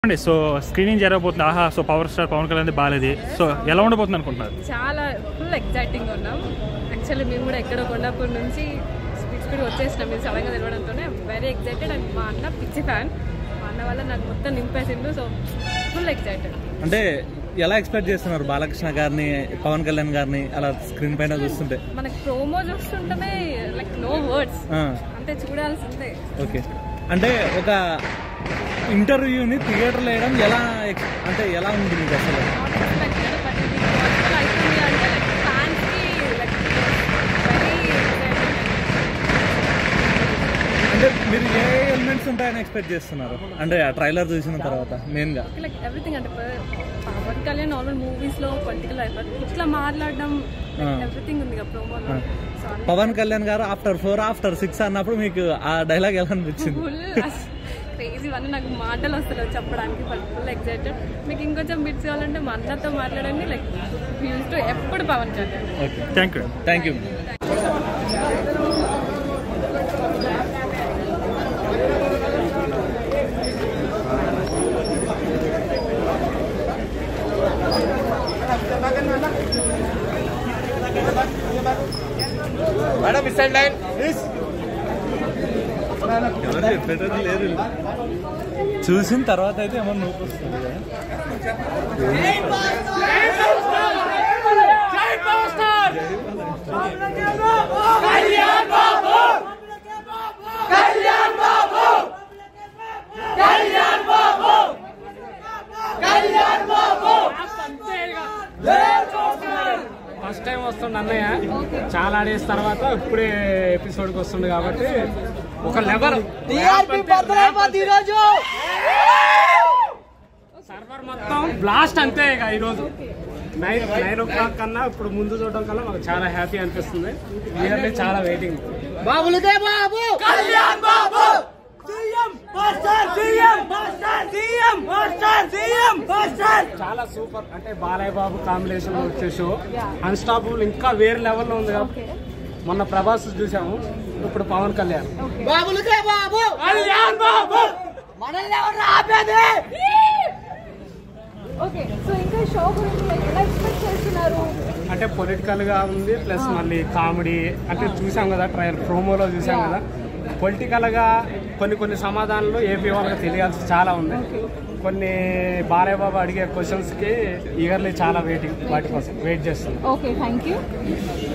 అండి so screening జరగబోతుంది Aha so power star Pawan Kalyan బాగాలేదు సో ఎలా ఉండబోతుంది అనుకుంటున్నారు చాలా ఫుల్ ఎగ్జైటింగ్ ఉన్నాం యాక్చువల్లీ మేము కూడా ఎక్కడో కొండాపూర్ నుంచి స్పీడ్ స్పీడ్ వచ్చేసినాం మీరు సడన్గా తెలవడంతోనే వెరీ ఎగ్జైటెడ్ అండ్ మా అన్న పిచ్చి ఫ్యాన్ మా అన్న వల్ల నాకు మొత్తం నింపేసిండు సో ఫుల్ ఎగ్జైటెడ్ అంటే ఎలా ఎక్స్పెక్ట్ చేస్తున్నారు బాలకృష్ణ గారిని పవన్ కళ్యాణ్ గారిని అలా స్క్రీన్ పైన చూస్తుంటే మనకి ప్రోమో చూస్తుంటేనే లైక్ నో వర్డ్స్ ఆ, అంతే చూడాల్సిందే ఓకే అంటే ఒక ఇంటర్వ్యూని థియేటర్లో వేయడం ఎలా ex- అంటే ఎలా ఉంది మీకు అసలు నాట్ ఎక్స్పెక్టెడ్ బట్ ఇది పాసిబుల్ అవుతుంది అంటే లైక్ ఫ్యాన్స్కి లైక్ వెరీ ఎగ్జైటెడ్ అంటే మీరు ఏ ఎలిమెంట్స్ ఉంటాయని ఎక్స్పెక్ట్ చేస్తున్నారు అంటే ఆ ట్రైలర్ చూసిన తర్వాత మెయిన్గా లైక్ ఎవ్రీథింగ్ అంటే ప- పవన్ కళ్యాణ్ నార్మల్ మూవీస్ లో పొలిటికల్ ఇట్లా మాట్లాడడం ఎవ్రీథింగ్ ఉంది కదా ప్రోమోలో సో పవన్ కళ్యాణ్ గారు ఆఫ్టర్ ఫోర్ ఆఫ్టర్ సిక్స్ అన్నప్పుడు మీకు ఆ డైలాగ్ ఎలా అనిపించింది ఫుల్ క్రేజీ వన్ నాకు మాటలు వస్తలేవు చెప్పడానికి బట్ ఫుల్ ఎగ్జైటెడ్ మీకు ఇంకొంచెం బిట్స్ కావాలంటే మా అన్నతో మాట్లాడండి లైక్ యూజ్ టు ఎప్పుడు Pawan Kalyan okay thank you thank you madam is side line please ఎవరు చెప్పేటది లేదు చూసిన తర్వాత అయితే ఏమన్నా నూపు వస్తుంది కదా. ఫస్ట్ టైం వస్తుండ అన్నయ్య చాలా డేస్ తర్వాత ఇప్పుడే ఎపిసోడ్కి వస్తుండు కాబట్టి ఒక లెవెల్ సర్వర్ మొత్తం బ్లాస్ట్ అంతే ఇక ఈరోజు నైన్ నైన్ ఓ క్లాక్ కన్నా ఇప్పుడు ముందు చూడడం కన్నా మాకు చాలా హ్యాపీ అనిపిస్తుంది ఇయర్లీ చాలా వెయిటింగ్ బాబులకే Babu Kalyan Babu CM master CM master CM master CM master చాలా సూపర్ అంటే బాలయ్య బాబు కాంబినేషన్ వచ్చే షో అన్స్టాపబుల్ ఇంకా వేరే లెవెల్లో ఉంది కాబట్టి మొన్న ప్రభాస్ చూసాము ఇప్పుడు పవన్ కళ్యాణ్ బాబులకే బాబు కళ్యాణ్ బాబు మనల్ని ఎవరు ఆపేది ఓకే సో ఇంకా షో గురించి ఎలా ఎక్స్పెక్ట్ చేస్తున్నారు అంటే పొలిటికల్ గా ఉంది ప్లస్ మళ్ళీ కామెడీ అంటే చూసాం కదా ట్రయల్ ప్రోమోలో చూసాం కదా పొలిటికల్ గా కొన్ని కొన్ని సమాధానాలు ఏపీ వాళ్ళకి తెలియాల్సి చాలా ఉంది కొన్ని బాలయ్య బాబు అడిగే క్వశ్చన్స్ కి ఈగర్లీ చాలా వెయిటింగ్ వాటి కోసం వెయిట్ చేస్తున్నాం ఓకే థ్యాంక్ యూ